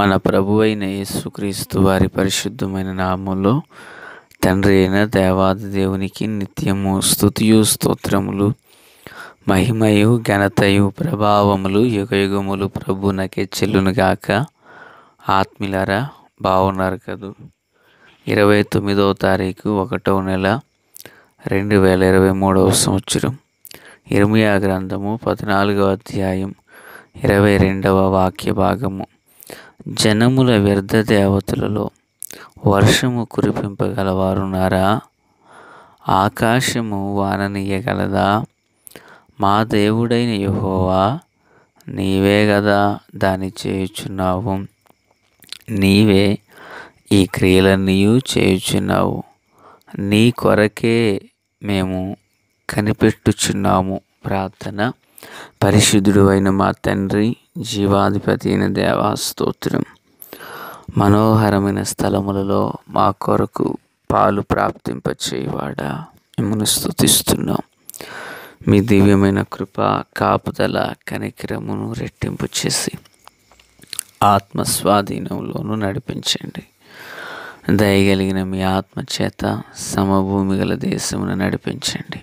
మన ప్రభు అయిన యేసుక్రీస్తు వారి పరిశుద్ధమైన నామంలో తండ్రి అయిన దేవాది దేవునికి నిత్యము స్థుతియు స్తోత్రములు మహిమయు ఘనతయు ప్రభావములు యుగయుగములు ప్రభునకే చెల్లునుగాక ఆత్మీయులారా బాగున్నారు కదూ ఇరవై తొమ్మిదవ తారీఖు ఒకటవ నెల రెండు వేల ఇరవై మూడవ సంవత్సరం ఇర్మియా గ్రంథము పద్నాలుగవ అధ్యాయం ఇరవై రెండవ వాక్య భాగము జనముల వ్యర్థ దేవతలలో వర్షము కురిపింపగలవారున్నారా ఆకాశము వాననీయగలదా మా దేవుడైన యెహోవా నీవే గదా దాని చేయుచున్నావు నీవే ఈ క్రియలన్నీ చేయుచున్నావు నీ కొరకే మేము కనిపెట్టుచున్నాము ప్రార్థన పరిశుద్ధుడు అయిన మా తండ్రి జీవాధిపతి అయిన దేవా స్తోత్రం మనోహరమైన స్థలములలో మా కొరకు పాలు ప్రాప్తింపచేయవాడా మిమ్మల్ని స్తుతిస్తున్నాం మీ దివ్యమైన కృప కాపుదల కనికరమును రెట్టింపు చేసి ఆత్మ స్వాధీనంలోనూ నడిపించండి దయగలిగిన మీ ఆత్మ చేత సమభూమి గల దేశమును నడిపించండి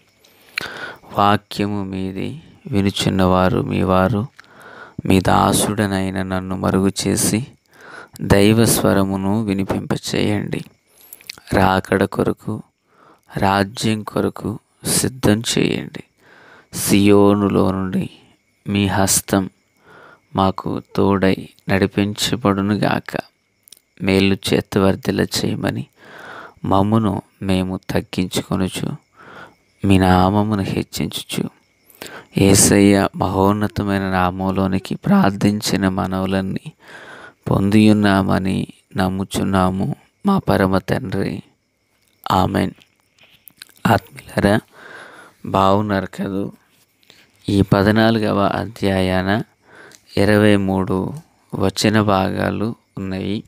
వాక్యము మీది వినుచున్నవారు మీ వారు మీ దాసుడనైన నన్ను మరుగు చేసి దైవ స్వరమును వినిపింపచేయండి రాకడ కొరకు రాజ్యం కొరకు సిద్ధం చేయండి సియోనులో నుండి మీ హస్తం మాకు తోడై నడిపించబడును గాక మేలు చేతవర్ధిల చేయమని మమ్మును మేము తగ్గించుకొనుచు మీ నామమును హెచ్చించుచు ఏసయ్య మహోన్నతమైన నామంలోనికి ప్రార్థించిన మనవులన్నీ పొందియున్నామని నమ్ముచున్నాము మా పరమ తండ్రి ఆమెన్ ఆత్మీయులరా బాగున్నారు కదూ ఈ పద్నాలుగవ అధ్యాయాన ఇరవై మూడు వచన భాగాలు ఉన్నాయి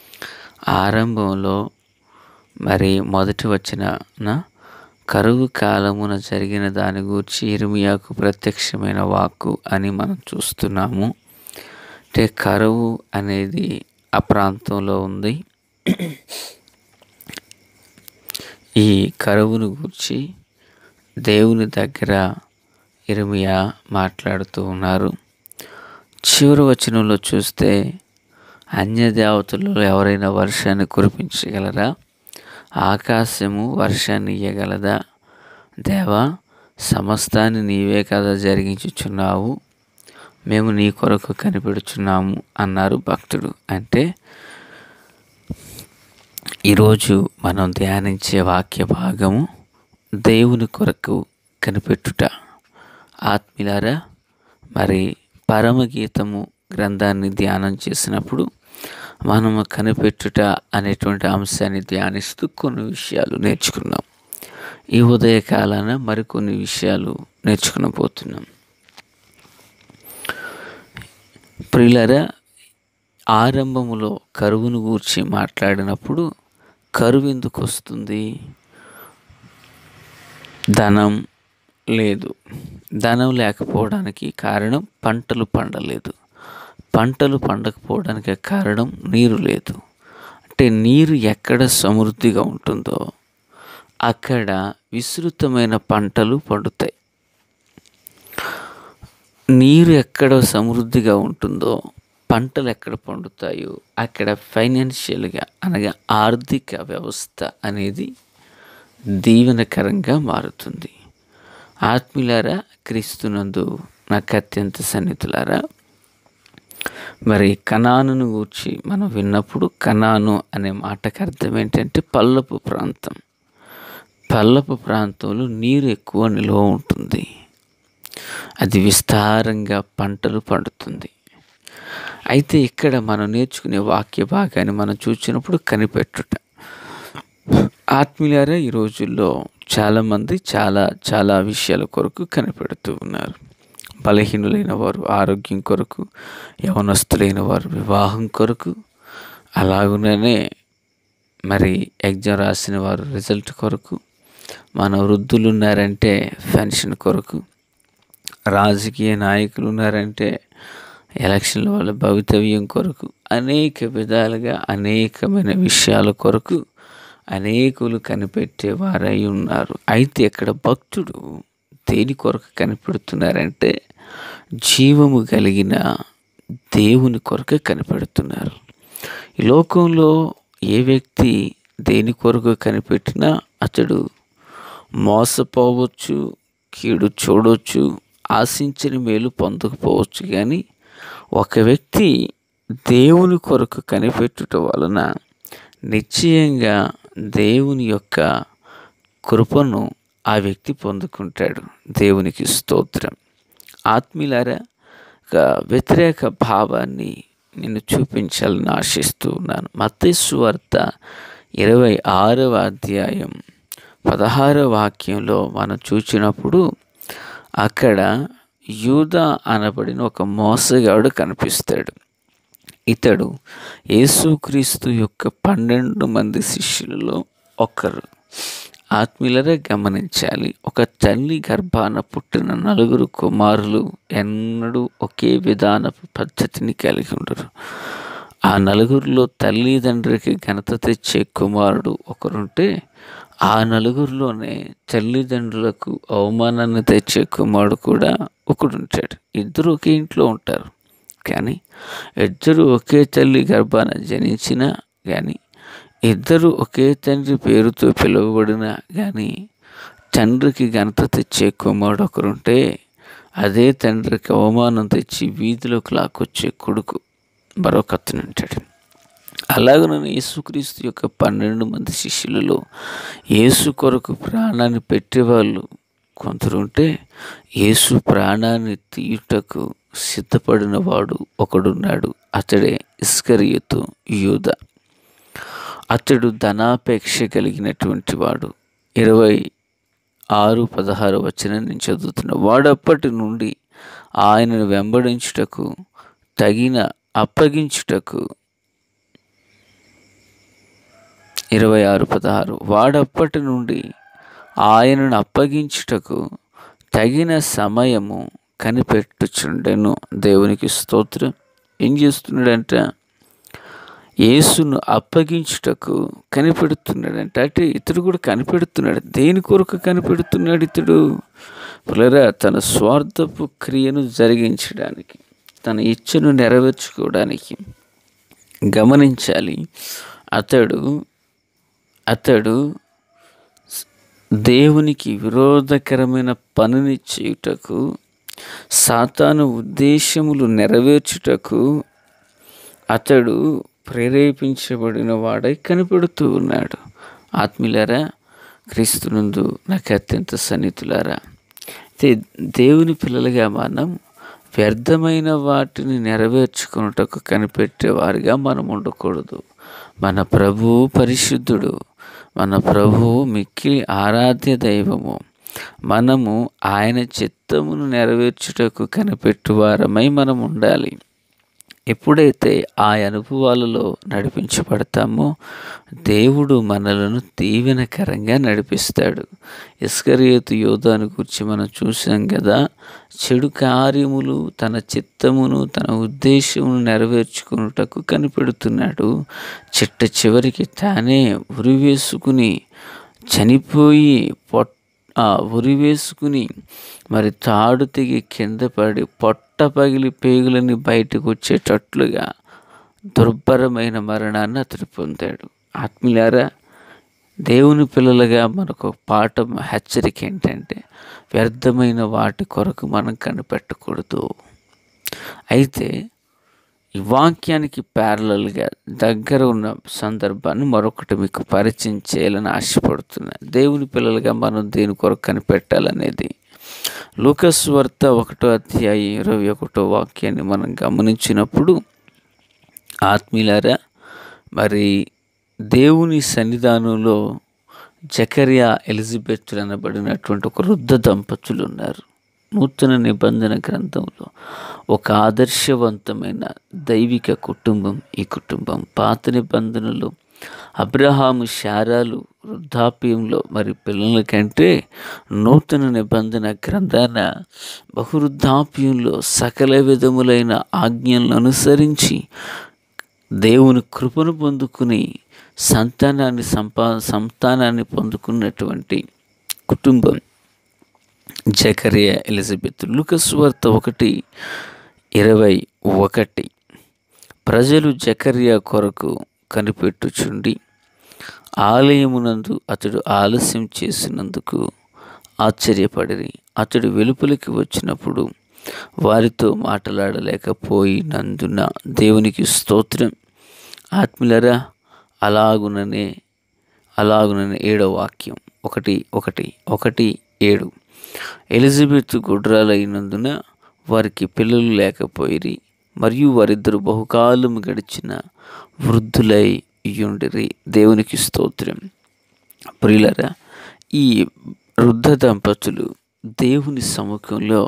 ఆరంభంలో మరి మొదటి వచ్చిన కరువు కాలమున జరిగిన దాని గురించి ఇర్మియాకు ప్రత్యక్షమైన వాక్కు అని మనం చూస్తున్నాము అంటే కరువు అనేది ఆ ప్రాంతంలో ఉంది ఈ కరువును గురించి దేవుని దగ్గర ఇర్మియా మాట్లాడుతూ ఉన్నారు చివరి వచనంలో చూస్తే అన్యదేవతలలో ఎవరైనా వర్షాన్ని కురిపించగలరా ఆకాశము వర్షాన్ని ఇయ్యగలదా దేవా సమస్తాన్ని నీవే కదా జరిగించుచున్నావు మేము నీ కొరకు కనిపెడుచున్నాము అన్నారు భక్తుడు అంటే ఈరోజు మనం ధ్యానించే వాక్య భాగము దేవుని కొరకు కనిపెట్టుట ఆత్మీలారా మరి పరమగీతము గ్రంథాన్ని ధ్యానం చేసినప్పుడు మనము కనిపెట్టుట అనేటువంటి అంశాన్ని ధ్యానిస్తూ కొన్ని విషయాలు నేర్చుకున్నాం ఈ ఉదయకాలాన మరికొన్ని విషయాలు నేర్చుకునబోతున్నాం ప్రియులరా ఆరంభములో కరువును గూర్చి మాట్లాడినప్పుడు కరువు ఎందుకు వస్తుంది ధనం లేదు ధనం లేకపోవడానికి కారణం పంటలు పండలేదు పంటలు పండకపోవడానికి కారణం నీరు లేదు అంటే నీరు ఎక్కడ సమృద్ధిగా ఉంటుందో అక్కడ విస్తృతమైన పంటలు పండుతాయి నీరు ఎక్కడ సమృద్ధిగా ఉంటుందో పంటలు ఎక్కడ పండుతాయో అక్కడ ఫైనాన్షియల్గా అనగా ఆర్థిక వ్యవస్థ అనేది దీవెనకరంగా మారుతుంది ఆత్మీయులారా క్రీస్తునందు నాకు అత్యంత సన్నిధులారా మరి కనానును గూర్చి మనం విన్నప్పుడు కనాను అనే మాటకు అర్థం ఏంటంటే పల్లపు ప్రాంతం పల్లపు ప్రాంతంలో నీరు ఎక్కువ నిల్వ ఉంటుంది అది విస్తారంగా పంటలు పండుతుంది అయితే ఇక్కడ మనం నేర్చుకునే వాక్య భాగాన్ని మనం చూసినప్పుడు కనిపెట్టుట ఆత్మీయులారా ఈ రోజుల్లో చాలామంది చాలా చాలా విషయాల కొరకు కనిపెడుతూ ఉన్నారు బలహీనులైన వారు ఆరోగ్యం కొరకు యవనస్తులైన వారు వివాహం కొరకు అలాగుననే మరి ఎగ్జామ్ రాసిన వారు రిజల్ట్ కొరకు మన వృద్ధులు ఉన్నారంటే పెన్షన్ కొరకు రాజకీయ నాయకులు ఉన్నారంటే ఎలక్షన్ల వల్ల భవితవ్యం కొరకు అనేక విధాలుగా అనేకమైన విషయాల కొరకు అనేకులు కనిపెట్టేవారై ఉన్నారు అయితే ఇక్కడ భక్తుడు దేని కొరకు కనిపెడుతున్నారంటే జీవము కలిగిన దేవుని కొరకు కనిపెడుతున్నారు ఈ లోకంలో ఏ వ్యక్తి దేని కొరకు కనిపెట్టినా అతడు మోసపోవచ్చు కీడు చూడవచ్చు ఆశించిన మేలు పొందకపోవచ్చు కానీ ఒక వ్యక్తి దేవుని కొరకు కనిపెట్టుట వలన నిశ్చయంగా దేవుని యొక్క కృపను ఆ వ్యక్తి పొందుకుంటాడు దేవునికి స్తోత్రం ఆత్మీయులారా ఒక వ్యతిరేక భావాన్ని నేను చూపించాలని ఆశిస్తూ ఉన్నాను మత్తేసు వార్త ఇరవై ఆరవ అధ్యాయం పదహారవ వాక్యంలో మనం చూసినప్పుడు అక్కడ యూదా అనబడిన ఒక మోసగాడు కనిపిస్తాడు ఇతడు యేసుక్రీస్తు యొక్క పన్నెండు మంది శిష్యులలో ఒకరు ఆత్మీయులరే గమనించాలి ఒక తల్లి గర్భాన పుట్టిన నలుగురు కుమారులు ఎన్నడూ ఒకే విధానపు పద్ధతిని కలిగి ఉండరు ఆ నలుగురిలో తల్లిదండ్రికి ఘనత తెచ్చే కుమారుడు ఒకరుంటే ఆ నలుగురిలోనే తల్లిదండ్రులకు అవమానాన్ని తెచ్చే కుమారుడు కూడా ఒకడుంటాడు ఇద్దరు ఒకే ఇంట్లో ఉంటారు కానీ ఇద్దరు ఒకే తల్లి గర్భాన జనించినా కానీ ఇద్దరు ఒకే తండ్రి పేరుతో పిలువబడిన కానీ తండ్రికి ఘనత తెచ్చే కుమారుడు ఒకరుంటే అదే తండ్రికి అవమానం తెచ్చి వీధిలోకి లాక్కొచ్చే కొడుకు మరొక అతను ఉంటాడు అలాగనే యేసుక్రీస్తు యొక్క పన్నెండు మంది శిష్యులలో యేసు కొరకు ప్రాణాన్ని పెట్టేవాళ్ళు కొందరుంటే యేసు ప్రాణాన్ని తీయుటకు సిద్ధపడిన వాడు ఒకడున్నాడు అతడే ఇస్కరియతు యూద అతడు ధనాపేక్ష కలిగినటువంటి వాడు ఇరవై ఆరు పదహారు వచ్చిన నేను చదువుతున్న వాడప్పటి నుండి ఆయనను వెంబడించుటకు తగిన అప్పగించుటకు ఇరవై ఆరు పదహారు వాడప్పటి నుండి ఆయనను అప్పగించుటకు తగిన సమయము కనిపెట్టుచుండెను దేవునికి స్తోత్రం ఏం చేస్తున్నాడంట యేసును అప్పగించుటకు కనిపెడుతున్నాడంట అంటే ఇతడు కూడా కనిపెడుతున్నాడు దేని కొరకు కనిపెడుతున్నాడు ఇతడు పులరా తన స్వార్థపు క్రియను జరిగించడానికి తన ఇచ్చను నెరవేర్చుకోవడానికి గమనించాలి అతడు అతడు దేవునికి విరోధకరమైన పనిని చేయుటకు సాతాను ఉద్దేశములు నెరవేర్చుటకు అతడు ప్రేరేపించబడిన వాడై కనిపెడుతూ ఉన్నాడు ఆత్మీయులారా క్రీస్తునందు నాకు అత్యంత సన్నిహితులారా అయితే దేవుని పిల్లలుగా మనం వ్యర్థమైన వాటిని నెరవేర్చుకున్నటకు కనిపెట్టే వారిగా మనం ఉండకూడదు మన ప్రభు పరిశుద్ధుడు మన ప్రభు మిక్కిలి ఆరాధ్య దైవము మనము ఆయన చిత్తమును నెరవేర్చుటకు కనిపెట్టువారమై మనం ఉండాలి ఎప్పుడైతే ఆ అనుభవాలలో నడిపించబడతామో దేవుడు మనలను దీవెనకరంగా నడిపిస్తాడు ఇస్కరియతు యోధాను గురించి మనం చూసాం కదా చెడు కార్యములు తన చిత్తమును తన ఉద్దేశమును నెరవేర్చుకున్నటకు కనిపెడుతున్నాడు చిట్ట చివరికి తానే ఉరివేసుకుని చనిపోయి పొట్ ఉరి వేసుకుని మరి తాడు తెగి కింద పడి పొట్ట పగిలి పేగులని బయటకు వచ్చేటట్లుగా దుర్భరమైన మరణాన్ని అతడు పొందాడు ఆత్మీయులారా దేవుని పిల్లలుగా మనకు పాఠం హెచ్చరిక ఏంటంటే వ్యర్థమైన వాటి కొరకు మనం కనిపెట్టకూడదు అయితే ఈ వాక్యానికి ప్యారలల్గా దగ్గర ఉన్న సందర్భాన్ని మరొకటి మీకు పరిచయం చేయాలని ఆశపడుతున్నా దేవుని పిల్లలుగా మనం దేని కొరకు కనిపెట్టాలనేది లూకస్ వార్త ఒకటో అధ్యాయం ఇరవై ఒకటో వాక్యాన్ని మనం గమనించినప్పుడు ఆత్మీయులారా మరి దేవుని సన్నిధానంలో జకరియా ఎలిజబెత్ అనబడినటువంటి ఒక వృద్ధ దంపతులు ఉన్నారు నూతన నిబంధన గ్రంథంలో ఒక ఆదర్శవంతమైన దైవిక కుటుంబం ఈ కుటుంబం పాత నిబంధనలు అబ్రహాము శారాలు వృద్ధాప్యంలో మరి పిల్లల కంటే నూతన నిబంధన గ్రంథాన బహువృద్ధాప్యంలో సకల విధములైన ఆజ్ఞలను అనుసరించి దేవుని కృపను పొందుకుని సంతానాన్ని సంపా సంతానాన్ని పొందుకున్నటువంటి కుటుంబం జకరియా ఎలిజబెత్ లుకస్ వార్త ఒకటి ఇరవై ఒకటి ప్రజలు జకరియా కొరకు కనిపెట్టుచుండి ఆలయమునందు అతడు ఆలస్యం చేసినందుకు ఆశ్చర్యపడిరి అతడు వెలుపలికి వచ్చినప్పుడు వారితో మాట్లాడలేకపోయినందున దేవునికి స్తోత్రం ఆత్మీయులరా అలాగుననే అలాగుననే ఏడో వాక్యం ఒకటి ఒకటి ఒకటి ఏడు ఎలిజబెత్ గుడ్రాలైనందున వారికి పిల్లలు లేకపోయిరి మరియు వారిద్దరు బహుకాలం గడిచిన వృద్ధులై ఉండిరి దేవునికి స్తోత్రం ప్రియులరా ఈ వృద్ధ దంపతులు దేవుని సముఖంలో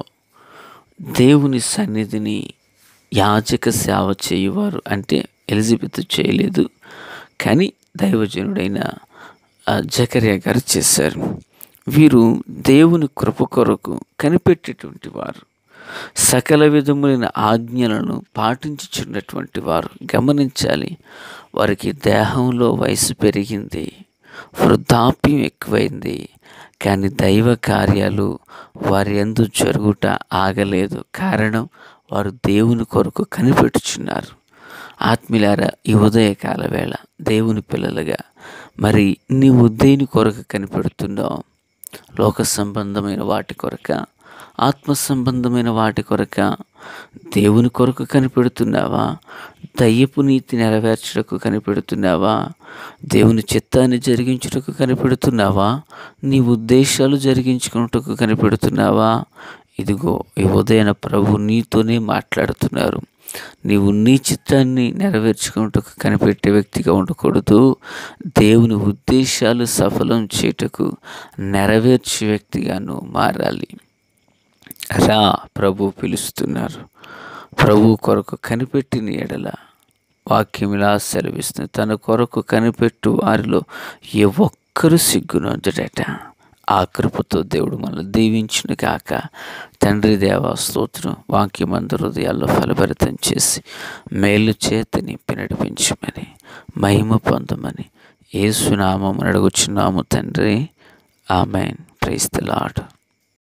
దేవుని సన్నిధిని యాజక సేవ చేయువారు అంటే ఎలిజబెత్ చేయలేదు కానీ దైవజనుడైన ఆ జకరియా గారు చేశారు వీరు దేవుని కృప కొరకు కనిపెట్టేటువంటి వారు సకల విధములైన ఆజ్ఞలను పాటించుచున్నటువంటి వారు గమనించాలి వారికి దేహంలో వయసు పెరిగింది వృద్ధాప్యం ఎక్కువైంది కానీ దైవ కార్యాలు వారి ఎందు జరుగుట ఆగలేదు కారణం వారు దేవుని కొరకు కనిపెట్టుచున్నారు ఆత్మీలారా ఈ ఉదయకాల వేళ దేవుని పిల్లలుగా మరి నీవు దేని కొరకు కనిపెడుతున్నావు లోక సంబంధమైన వాటి కొరక ఆత్మ సంబంధమైన వాటి కొరక దేవుని కొరకు కనిపెడుతున్నావా దయ్యపు నీతి నెరవేర్చుటకు కనిపెడుతున్నావా దేవుని చిత్తాన్ని జరిగించుటకు కనిపెడుతున్నావా నీ ఉద్దేశాలు జరిగించుకున్నటకు కనిపెడుతున్నావా ఇదిగో ఈ ఉదయన ప్రభు నీతోనే మాట్లాడుతున్నారు నీవు నీ చిత్తాన్ని నెరవేర్చుకున్నటకు కనిపెట్టే వ్యక్తిగా ఉండకూడదు దేవుని ఉద్దేశాలు సఫలం చేయుటకు నెరవేర్చే వ్యక్తిగా నువ్వు మారాలి రా ప్రభు పిలుస్తున్నారు ప్రభు కొరకు కనిపెట్టిన ఎడల వాక్యం ఇలా సెలవిస్తుంది తన కొరకు కనిపెట్టు వారిలో ఏ ఒక్కరు సిగ్గునొందడట ఆ కృపతో దేవుడు మనల్ని దీవించును కాక తండ్రి దేవా స్తోత్రం వాక్యమందు హృదయాల్లో ఫలభరితం చేసి మేలు చేత నింపి నడిపించమని మహిమ పొందమని ఏసునామం అడుగుచున్నాము తండ్రి ఆమెన్ ప్రైస్ ద లాడ్